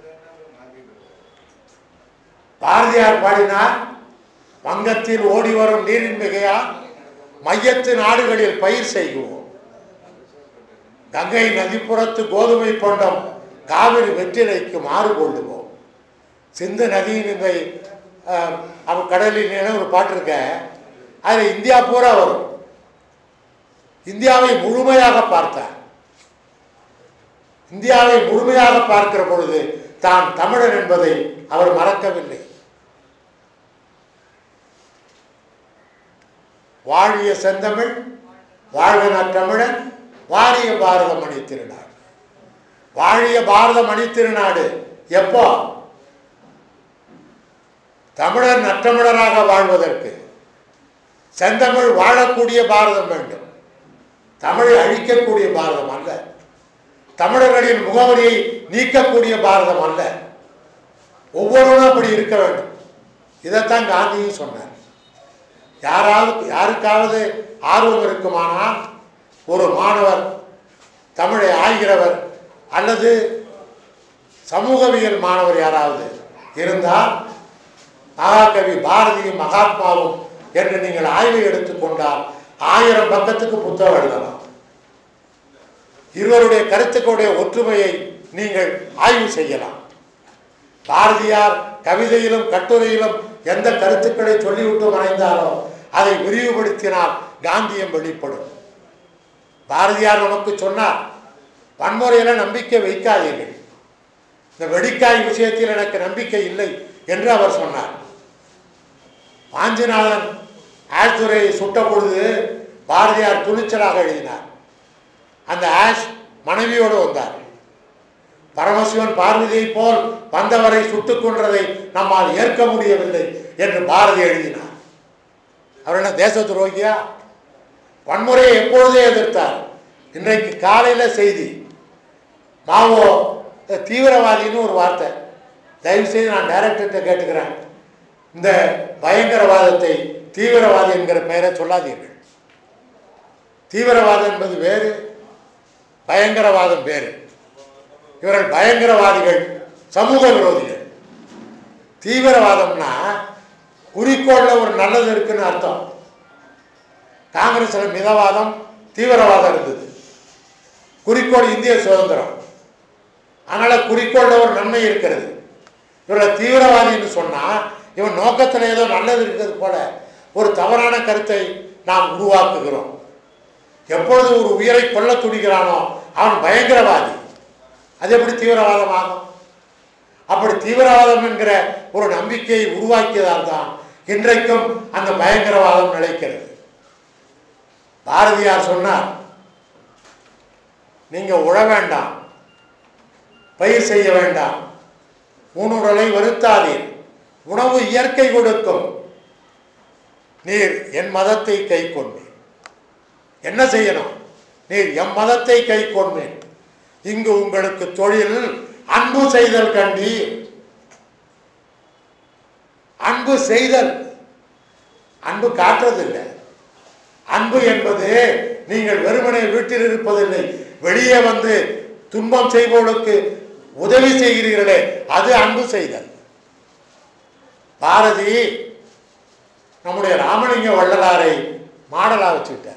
பாரதியார் பாடினார் வங்கத்தில் ஓடி வரும் நீரின் மிகையா மையத்து நாடுகளில் பயிர் செய்குவோம் கங்கை நதிப்புறத்து கோதுமை பொண்டம் காவிரி வெற்றிலைக்கு மாறு கொள்ளுவோம் சிந்து நதியின் இந்த அஹ், அவ கடலில் என ஒரு பாட்டு இருக்க அதில் இந்தியா பூரா வரும் இந்தியாவை முழுமையாக பார்த்தார் இந்தியாவை முழுமையாக பார்க்கிற பொழுது தான் தமிழன் என்பதை அவர் மறக்கவில்லை வாழிய செந்தமிழ் வாழ்க நற்றமிழன் வாழிய பாரத மணி திருநாடு வாழிய பாரத மணி திருநாடு எப்போ தமிழர் நற்றமிழராக வாழ்வதற்கு செந்தமிழ் வாழக்கூடிய பாரதம் வேண்டும் தமிழை அழிக்கக்கூடிய பாரதம் அல்ல தமிழர்களின் முகவரியை நீக்கக்கூடிய பாரதம் அல்ல ஒவ்வொருவரும் அப்படி இருக்க வேண்டும் இதைத்தான் காந்தியும் சொன்னார் யாராவது யாருக்காவது ஆர்வம் இருக்குமானால் ஒரு மாணவர் தமிழை ஆய்கிறவர் அல்லது சமூகவியல் மாணவர் யாராவது இருந்தால் மகாகவி பாரதியும் மகாத்மாவும் என்று நீங்கள் ஆய்வை எடுத்துக்கொண்டால் ஆயிரம் பக்கத்துக்கு புத்தகம் எழுதலாம் இருவருடைய கருத்துக்களுடைய ஒற்றுமையை நீங்கள் ஆய்வு செய்யலாம் பாரதியார் கவிதையிலும் கட்டுரையிலும் எந்த கருத்துக்களை சொல்லிவிட்டு மறைந்தாரோ அதை விரிவுபடுத்தினால் காந்தியம் வெளிப்படும் பாரதியார் நமக்கு சொன்னார் வன்முறையில நம்பிக்கை வைக்காதீர்கள் இந்த வெடிக்காய் விஷயத்தில் எனக்கு நம்பிக்கை இல்லை என்று அவர் சொன்னார் வாஞ்சிநாதன் ஆஷ்துரையை சுட்ட பொழுது பாரதியார் துணிச்சலாக எழுதினார் அந்த ஆஷ் மனைவியோடு வந்தார் பரமசிவன் பார்வதியை போல் வந்தவரை சுட்டுக் கொன்றதை நம்மால் ஏற்க முடியவில்லை என்று பாரதி எழுதினார் அவர் என்ன தேச துரோகியா வன்முறையை எப்பொழுதே எதிர்த்தார் இன்றைக்கு காலையில செய்தி மாவோ தீவிரவாதின்னு ஒரு வார்த்தை தயவு செய்து நான் டைரக்டர்கிட்ட கேட்டுக்கிறேன் இந்த பயங்கரவாதத்தை தீவிரவாதி என்கிற பெயரை சொல்லாதீர்கள் தீவிரவாதம் என்பது வேறு பயங்கரவாதம் வேறு இவர்கள் பயங்கரவாதிகள் சமூக விரோதிகள் தீவிரவாதம்னா குறிக்கோள்ல ஒரு நல்லது இருக்குன்னு அர்த்தம் காங்கிரஸ்ல மிதவாதம் தீவிரவாதம் இருந்தது குறிக்கோள் இந்திய சுதந்திரம் அதனால குறிக்கோள்ல ஒரு நன்மை இருக்கிறது இவரை தீவிரவாதின்னு சொன்னா இவன் நோக்கத்துல ஏதோ நல்லது இருக்கிறது போல ஒரு தவறான கருத்தை நாம் உருவாக்குகிறோம் எப்பொழுது ஒரு உயிரை கொல்ல துடிக்கிறானோ அவன் பயங்கரவாதி அது எப்படி தீவிரவாதம் ஆகும் அப்படி தீவிரவாதம் என்கிற ஒரு நம்பிக்கையை உருவாக்கியதால் தான் இன்றைக்கும் அந்த பயங்கரவாதம் நிலைக்கிறது பாரதியார் சொன்னார் நீங்க உழ வேண்டாம் பயிர் செய்ய வேண்டாம் உன்னுடலை வருத்தாதீர் உணவு இயற்கை கொடுக்கும் நீர் என் மதத்தை கை கொண்டேன் என்ன செய்யணும் நீர் எம் மதத்தை கை கொண்டேன் இங்கு உங்களுக்கு தொழில் அன்பு செய்தல் கண்டீர் அன்பு செய்தல் அன்பு காட்டுறதில்லை அன்பு என்பது நீங்கள் வெறுமனே வீட்டில் இருப்பதில்லை வெளியே வந்து துன்பம் செய்பவர்களுக்கு உதவி செய்கிறீர்களே அது அன்பு செய்தல் பாரதி நம்முடைய ராமலிங்க வள்ளலாரை மாடலா வச்சுக்கிட்டார்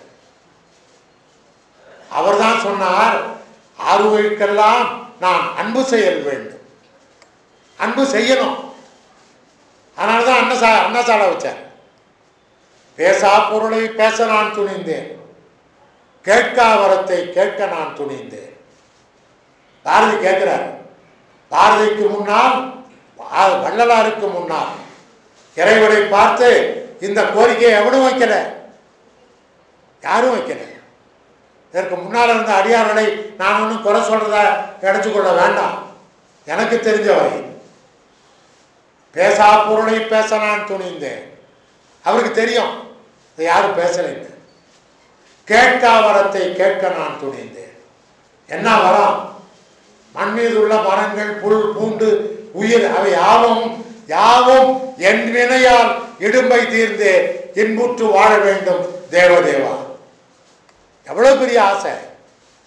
அவர்தான் சொன்னார் ஆறுவருக்கெல்லாம் நான் அன்பு செய்ய வேண்டும் அன்பு செய்யணும் அதனால தான் அன்னசா அன்னசாலை வச்சார் பேசா பொருளை பேச நான் துணிந்தேன் கேட்கா வரத்தை கேட்க நான் துணிந்தேன் பாரதி கேட்கிறார் பாரதிக்கு முன்னால் ஆ- வள்ளலாருக்கு முன்னால் இறைவனை பார்த்து இந்த கோரிக்கையை எவனும் வைக்கல யாரும் வைக்கல இதற்கு முன்னால் இருந்த அடியார்களை நான் ஒன்றும் குறை சொல்றதா நினைச்சு கொள்ள வேண்டாம் எனக்கு தெரிஞ்ச வரை பேசா பொருளை பேச நான் துணிந்தேன் அவருக்கு தெரியும் இதை யாரும் பேசலைன்னு கேட்கா வரத்தை கேட்க நான் துணிந்தேன் என்ன வரம் மண் மீது உள்ள மரங்கள் புல் பூண்டு உயிர் அவை யாவும் யாவும் என் வினையால் இடும்பை தீர்ந்தே இன்புற்று வாழ வேண்டும் தேவதேவா எவ்வளவு பெரிய ஆசை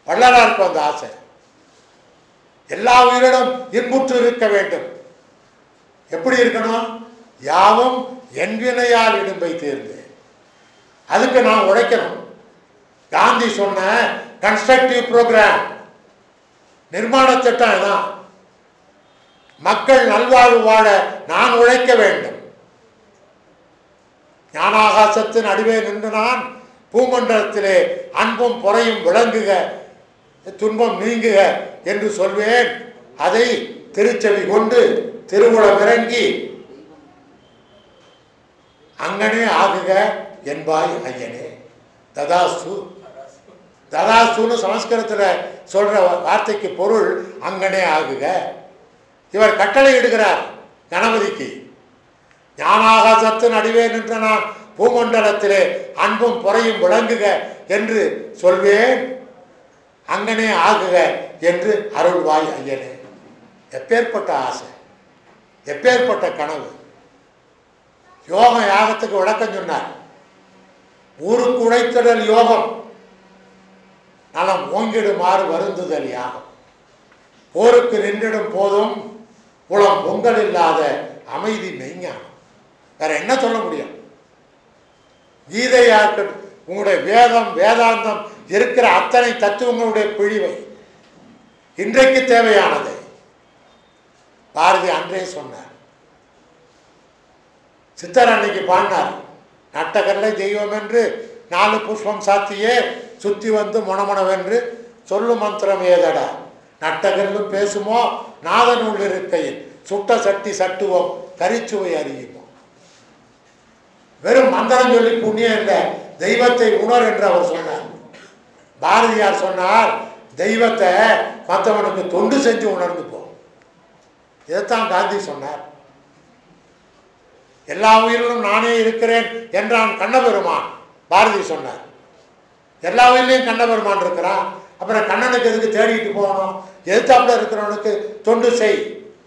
வள்ளலாருக்கு அந்த ஆசை எல்லா உயிரிடம் இன்புற்று இருக்க வேண்டும் எப்படி இருக்கணும் யாவும் என் வினையால் இடும்பை தேர்ந்து அதுக்கு நான் உழைக்கணும் காந்தி சொன்ன கன்ஸ்ட்ரக்டிவ் ப்ரோக்ராம் நிர்மாண திட்டம் இதான் மக்கள் நல்வாழ்வு வாழ நான் உழைக்க வேண்டும் ஞானாகாசத்தின் அடிவே நின்று நான் பூமண்டலத்திலே அன்பும் பொறையும் விளங்குக துன்பம் நீங்குக என்று சொல்வேன் அதை திருச்செவி கொண்டு திருவுளம் இறங்கி அங்கனே ஆகுக என்பாய் ஐயனே ததாஸ்து ததாஸ்துன்னு சமஸ்கிருதத்தில் சொல்ற வார்த்தைக்கு பொருள் அங்கனே ஆகுக இவர் கட்டளை இடுகிறார் கணபதிக்கு ஞானாகாசத்தின் அடிவே நின்ற நான் பூமண்டலத்திலே அன்பும் பொறையும் விளங்குக என்று சொல்வேன் அங்கனே ஆகுக என்று அருள்வாய் ஐயனே எப்பேற்பட்ட ஆசை எப்பேற்பட்ட கனவு யோக யாகத்துக்கு விளக்கம் சொன்னார் ஊருக்கு உழைத்திடல் யோகம் நலம் ஓங்கிடுமாறு வருந்துதல் யாகம் போருக்கு நின்றிடும் போதும் குளம் பொங்கல் இல்லாத அமைதி மெய்ஞானம் வேற என்ன சொல்ல முடியும் கீதையா இருக்கட்டும் உங்களுடைய வேதம் வேதாந்தம் இருக்கிற அத்தனை தத்துவங்களுடைய பிழிவை இன்றைக்கு தேவையானதை பாரதி அன்றே சொன்னார் சித்தர் அன்னைக்கு பாடினார் நட்டகல்லை தெய்வம் என்று நாலு புஷ்பம் சாத்தியே சுத்தி வந்து முணமுணவென்று சொல்லு மந்திரம் ஏதடா நட்டகல்லும் பேசுமோ நாதனுள் இருக்கையில் சுட்ட சட்டி சட்டுவோம் கரிச்சுவை அறியுமோ வெறும் மந்திரம் சொல்லி புண்ணியம் இல்லை தெய்வத்தை உணர் என்று அவர் சொன்னார் பாரதியார் சொன்னார் தெய்வத்தை மற்றவனுக்கு தொண்டு செஞ்சு உணர்ந்து போ இதைத்தான் காந்தி சொன்னார் எல்லா உயிரிலும் நானே இருக்கிறேன் என்றான் கண்ணபெருமான் பாரதி சொன்னார் எல்லா உயிரிலையும் கண்ணபெருமான் இருக்கிறான் அப்புறம் கண்ணனுக்கு எதுக்கு தேடிட்டு போகணும் எதிர்த்தாப்புல இருக்கிறவனுக்கு தொண்டு செய்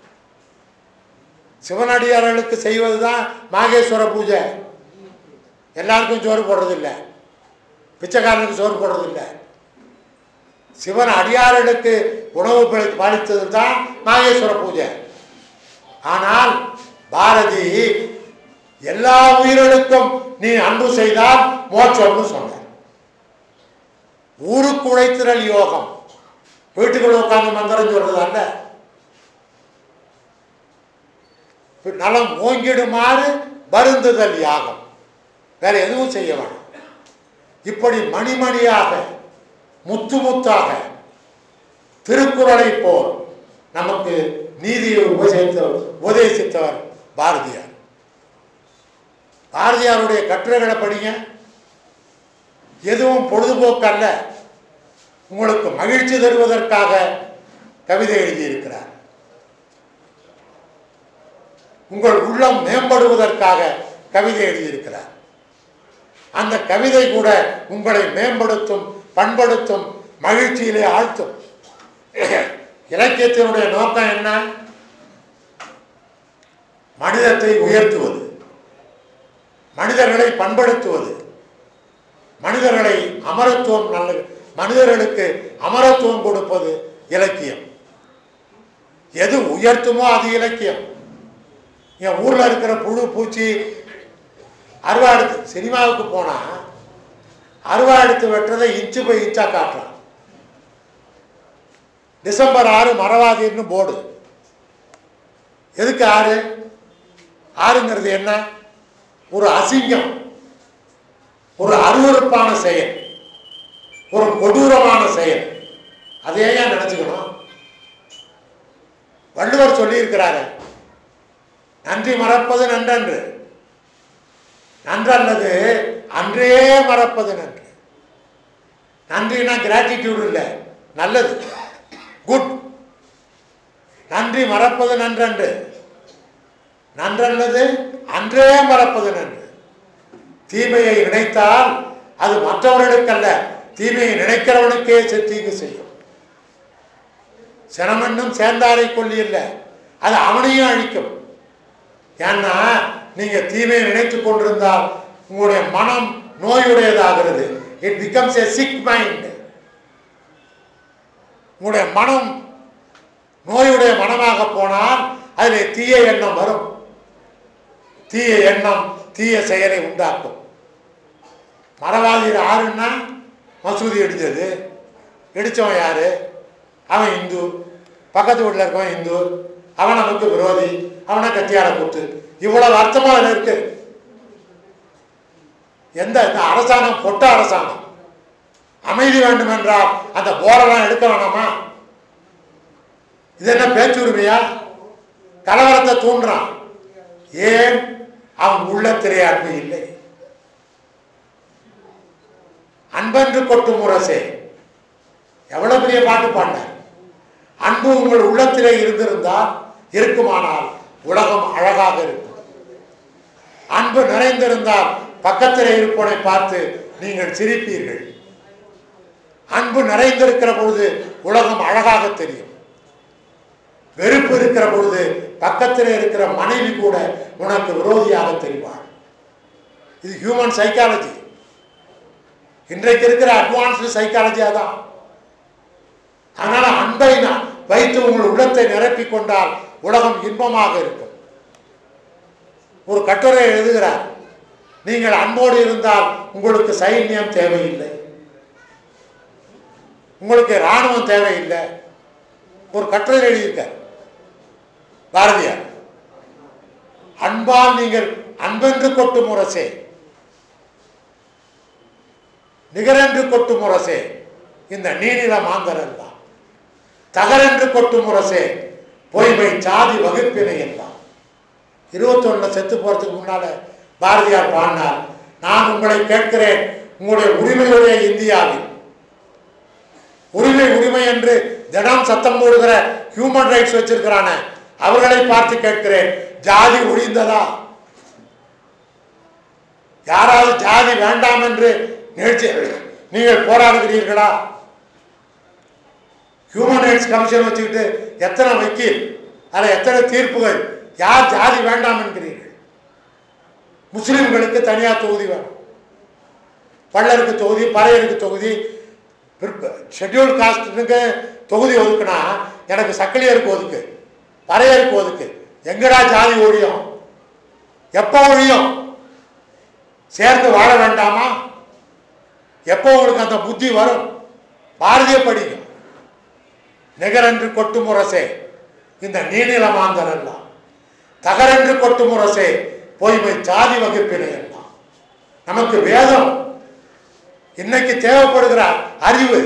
சிவனடியார்களுக்கு செய்வதுதான் மாகேஸ்வர பூஜை எல்லாருக்கும் சோறு போடுறதில்லை பிச்சைக்காரனுக்கு சோறு போடுறதில்லை சிவன் அடியார்களுக்கு உணவு பளி- பாலித்தது தான் நாகேஸ்வர பூஜை ஆனால் பாரதி எல்லா உயிர்களுக்கும் நீ அன்பு செய்தால் மோட்சம்னு சொன்னார் ஊருக்கு உழைத்திரல் யோகம் வீட்டுக்குள்ள உட்கார்ந்து மந்திரம் சொல்றது அல்ல நலம் ஓங்கிடுமாறு வருந்துதல் யாகம் வேற எதுவும் செய்ய வேண்டாம் இப்படி மணிமணியாக முத்து முத்தாக திருக்குறளை போல் நமக்கு நீதியை உபதேசித்தவர் உபதேசித்தவர் பாரதியார் பாரதியாருடைய கட்டுரைகளை படிங்க எதுவும் பொழுதுபோக்கு அல்ல உங்களுக்கு மகிழ்ச்சி தருவதற்காக கவிதை எழுதியிருக்கிறார் உங்கள் உள்ளம் மேம்படுவதற்காக கவிதை எழுதியிருக்கிறார் அந்த கவிதை கூட உங்களை மேம்படுத்தும் பண்படுத்தும் மகிழ்ச்சியிலே ஆழ்த்தும் இலக்கியத்தினுடைய நோக்கம் என்ன மனிதத்தை உயர்த்துவது மனிதர்களை பண்படுத்துவது மனிதர்களை அமரத்துவம் நல்ல மனிதர்களுக்கு அமரத்துவம் கொடுப்பது இலக்கியம் எது உயர்த்துமோ அது இலக்கியம் என் ஊர்ல இருக்கிற புழு பூச்சி அருவா எடுத்து சினிமாவுக்கு போனா அருவா எடுத்து வெட்டுறதை இன்ச்சு பை இன்ச்சா காட்டுறான் டிசம்பர் ஆறு மறவாதீர்னு போர்டு எதுக்கு ஆறு ஆறுங்கிறது என்ன ஒரு அசிங்கம் ஒரு அருவருப்பான செயல் ஒரு கொடூரமான செயல் அதையே ஏன் நினைச்சுக்கணும் வள்ளுவர் சொல்லியிருக்கிறாரு நன்றி மறப்பது நன்றன்று நன்றல்லது அன்றே மறப்பது நன்று நன்றினா கிராட்டிடியூட் இல்லை நல்லது குட் நன்றி மறப்பது நன்றன்று நன்றல்லது அன்றே மறப்பது நன்று தீமையை நினைத்தால் அது மற்றவர்களுக்கல்ல தீமையை நினைக்கிறவனுக்கே செ- தீங்கு செய்யும் சினமென்னும் சேர்ந்தாரை கொல்லி இல்லை அது அவனையும் அழிக்கும் ஏன்னா நீங்க தீமையை நினைத்து கொண்டிருந்தால் உங்களுடைய மனம் நோயுடையதாகிறது it becomes a sick mind உங்களுடைய மனம் நோயுடைய மனமாக போனால் அதில் தீய எண்ணம் வரும் தீய எண்ணம் தீய செயலை உண்டாக்கும் மரவாதியில் ஆறுன்னா மசூதி இடிச்சது இடித்தவன் யாரு அவன் இந்து பக்கத்து வீட்டில் இருக்கவன் இந்து அவன் நமக்கு விரோதி அவனை கத்தியால கூத்து இவ்வளவு அர்த்தமா அதுல இருக்கு எந்த இந்த அரசாங்கம் பொட்ட அரசாங்கம் அமைதி வேண்டும் என்றால் அந்த போரெல்லாம் எடுக்க வேணாமா இது என்ன பேச்சுரிமையா கலவரத்தை தூண்டுறான் ஏன் அவன் உள்ளத்திலே அன்பு இல்லை அன்பென்று கொட்டும் முரசே எவ்வளவு பெரிய பாட்டு பாடினார் அன்பு உங்கள் உள்ளத்திலே இருந்திருந்தால் இருக்குமானால் உலகம் அழகாக இருக்கும் அன்பு நிறைந்திருந்தால் பக்கத்திலே இருப்பவனை பார்த்து நீங்கள் சிரிப்பீர்கள் அன்பு நிறைந்திருக்கிற பொழுது உலகம் அழகாக தெரியும் வெறுப்பு இருக்கிற பொழுது பக்கத்தில் இருக்கிற மனைவி கூட உனக்கு விரோதியாக தெரிவாள் இது ஹியூமன் சைக்காலஜி இன்றைக்கு இருக்கிற அட்வான்ஸ்டு சைக்காலஜி அதான் அதனால அன்பை நான் வைத்து உங்கள் உள்ளத்தை நிரப்பிக் கொண்டால் உலகம் இன்பமாக இருக்கும் ஒரு கட்டுரை எழுதுகிறார் நீங்கள் அன்போடு இருந்தால் உங்களுக்கு சைன்யம் தேவையில்லை உங்களுக்கு இராணுவம் தேவையில்லை ஒரு கட்டுரை எழுதியிருக்கார் பாரதியார் அன்பால் நீங்கள் அன்பென்று கொட்டு முரசே நிகரென்று கொட்டு முரசே இந்த நீனில மாந்தர் தான் தகரென்று கொட்டு முரசே பொய்மை சாதி வகுப்பினை எல்லாம் இருபத்தொன்னுல செத்து போறதுக்கு முன்னால பாரதியார் பாடினார் நான் உங்களை கேட்கிறேன் உங்களுடைய உரிமையுடைய இந்தியாவில் உரிமை உரிமை என்று தினம் சத்தம் போடுகிற ஹியூமன் ரைட்ஸ் வச்சிருக்கிறான அவர்களை பார்த்து கேட்கிறேன் ஜாதி ஒழிந்ததா யாராவது ஜாதி வேண்டாம் என்று நிகழ்ச்சி நீங்கள் போராடுகிறீர்களா ஹியூமன் ரைட்ஸ் கமிஷன் வச்சுக்கிட்டு எத்தனை வக்கீல் அதில் எத்தனை தீர்ப்புகள் யார் ஜாதி வேண்டாம் என்கிறீர்கள் முஸ்லிம்களுக்கு தனியார் தொகுதி வேணும் பள்ளருக்கு தொகுதி பறையருக்கு தொகுதி ஷெட்யூல் காஸ்ட்டுக்கு தொகுதி ஒதுக்குனா எனக்கு சக்கிலியருக்கு ஒதுக்கு பறையருக்கு ஒதுக்கு எங்கடா ஜாதி ஒழியும் எப்போ ஒழியும் சேர்ந்து வாழ வேண்டாமா எப்போ உங்களுக்கு அந்த புத்தி வரும் பாரதிய படிக்கும் நிகரென்று கொட்டு முரசே இந்த நீநில மாந்தர் எல்லாம் தகரென்று கொட்டு முரசே பொய்மை சாதி வகுப்பினை எல்லாம் நமக்கு வேதம் இன்னைக்கு தேவைப்படுகிற அறிவு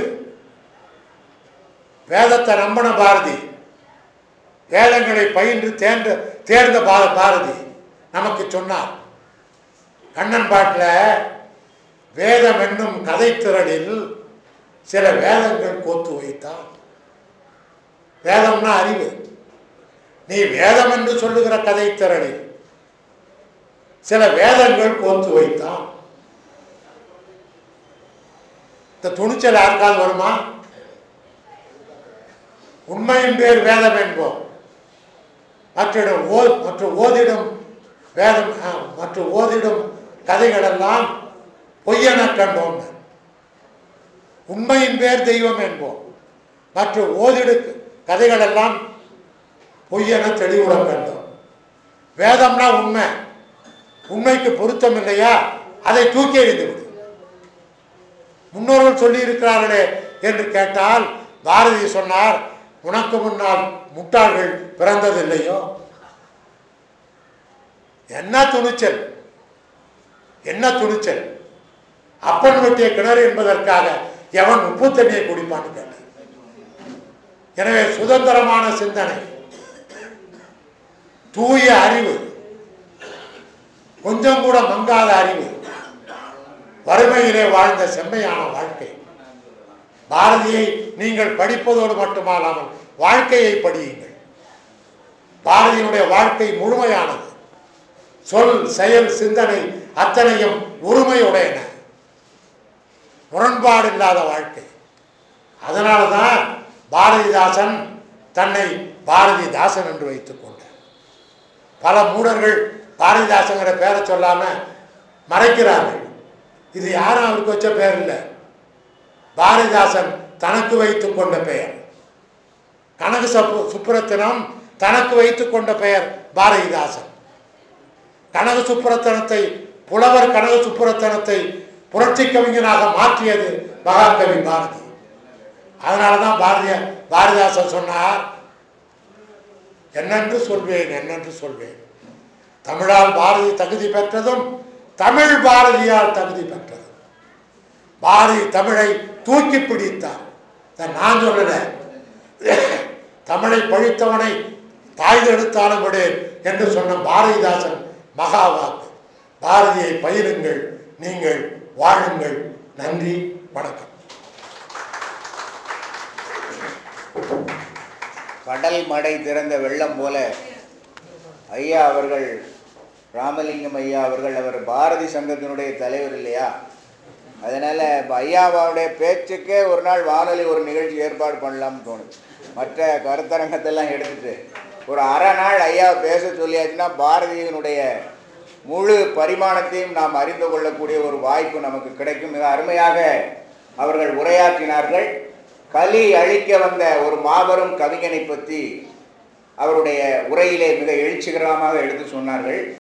வேதத்தை நம்பின பாரதி வேதங்களை பயின்று தேர்ந்த தேர்ந்த பா- பாரதி நமக்கு சொன்னார் கண்ணன் பாட்டில் வேதம் என்னும் கதைத்திரளில் சில வேதங்கள் கோத்து வைத்தான் வேதம்னா அறிவு நீ வேதம் என்று சொல்லுகிற கதைத்திரளில் சில வேதங்கள் கோத்து வைத்தான் இந்த துணிச்சல் யாருக்காவது வருமா உண்மையின் பேர் வேதம் என்போம் மற்றிடம் ஓ மற்ற ஓதிடும் வேதம் ஆ, மற்ற ஓதிடும் கதைகளெல்லாம் பொய்யென கண்டோம் உண்மையின் பேர் தெய்வம் என்போம் மற்ற ஓதிடு கதைகளெல்லாம் பொய்யென தெளிவுடன் கண்டோம் வேதம்னா உண்மை உண்மைக்கு பொருத்தம் இல்லையா அதை தூக்கி எறிந்து விடு முன்னோர்கள் சொல்லி இருக்கிறார்களே என்று கேட்டால் பாரதி சொன்னார் உனக்கு முன்னால் முட்டாள்கள் பிறந்ததில்லையோ என்ன துணிச்சல் என்ன துணிச்சல் அப்பன் வெட்டிய கிணறு என்பதற்காக எவன் உப்பு தண்ணியை குடிப்பான்னு கேட்டான் எனவே சுதந்திரமான சிந்தனை தூய அறிவு கொஞ்சம் கூட மங்காத அறிவு வறுமையிலே வாழ்ந்த செம்மையான வாழ்க்கை பாரதியை நீங்கள் படிப்பதோடு மட்டுமல்லாமல் வாழ்க்கையை படியுங்கள் பாரதியினுடைய வாழ்க்கை முழுமையானது சொல் செயல் சிந்தனை அத்தனையும் உரிமையுடையன முரண்பாடு இல்லாத வாழ்க்கை அதனால தான் பாரதிதாசன் தன்னை பாரதிதாசன் என்று வைத்துக் கொண்டார் பல மூடர்கள் பாரதிதாசங்கிற பேரை சொல்லாம மறைக்கிறார்கள் இது யாரும் அவருக்கு வச்ச பேர் இல்லை பாரதிதாசன் தனக்கு வைத்துக் கொண்ட பெயர் கனக சப்பு சுப்புரத்தினம் தனக்கு வைத்துக் கொண்ட பெயர் பாரதிதாசன் கனக சுப்புரத்தனத்தை புலவர் கனக சுப்புரத்தனத்தை புரட்சி கவிஞனாக மாற்றியது மகாகவி பாரதி அதனால தான் பாரதிய பாரதிதாசன் சொன்னார் என்னென்று சொல்வேன் என்னென்று சொல்வேன் தமிழால் பாரதி தகுதி பெற்றதும் தமிழ் பாரதியால் தகுதி பெற்றதும் பாரதி தமிழை தூக்கி பிடித்தார் இதை நான் சொல்லல தமிழை பழித்தவனை தாய் எடுத்தாலும் விடேன் என்று சொன்ன பாரதிதாசன் மகா வாக்கு பாரதியை பயிருங்கள் நீங்கள் வாழுங்கள் நன்றி வணக்கம் கடல் மடை திறந்த வெள்ளம் போல ஐயா அவர்கள் ராமலிங்கம் ஐயா அவர்கள் அவர் பாரதி சங்கத்தினுடைய தலைவர் இல்லையா அதனால இப்ப ஐயாவுடைய பேச்சுக்கே ஒரு நாள் வானொலி ஒரு நிகழ்ச்சி ஏற்பாடு பண்ணலாம்னு தோணுது மற்ற கருத்தரங்கத்தெல்லாம் எடுத்துட்டு ஒரு அரை நாள் ஐயா பேச சொல்லியாச்சுன்னா பாரதியினுடைய முழு பரிமாணத்தையும் நாம் அறிந்து கொள்ளக்கூடிய ஒரு வாய்ப்பு நமக்கு கிடைக்கும் மிக அருமையாக அவர்கள் உரையாற்றினார்கள் கலி அழிக்க வந்த ஒரு மாபெரும் கவிஞனை பற்றி அவருடைய உரையிலே மிக எழுச்சிகரமாக எடுத்து சொன்னார்கள்